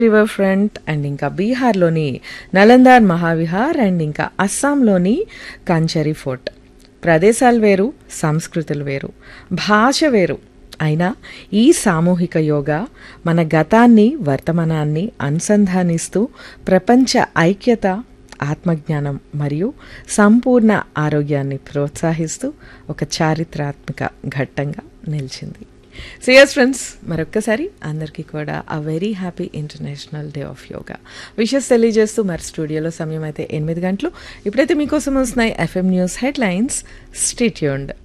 river front and ఇంకా బీహార్లోని నలందార్ మహావిహార్ and ఇంకా అస్సాంలోని కంచరి ఫోర్ట్ ప్రదేశాలు వేరు సంస్కృతులు వేరు భాష వేరు అయినా ఈ సామూహిక యోగా మన గతాన్ని వర్తమానాన్ని అనుసంధానిస్తూ ప్రపంచ ఐక్యత ఆత్మజ్ఞానం మరియు సంపూర్ణ ఆరోగ్యాన్ని ప్రోత్సహిస్తూ ఒక చారిత్రాత్మక ఘట్టంగా నిలిచింది సియస్ ఫ్రెండ్స్ మరొక్కసారి అందరికీ కూడా ఆ very happy international day of yoga wishes తెలియజేస్తూ మరి స్టూడియోలో సమయం అయితే ఎనిమిది గంటలు ఇప్పుడైతే మీకోసం వస్తున్నాయి ఎఫ్ఎం న్యూస్ హెడ్లైన్స్ స్టేట్యూండ్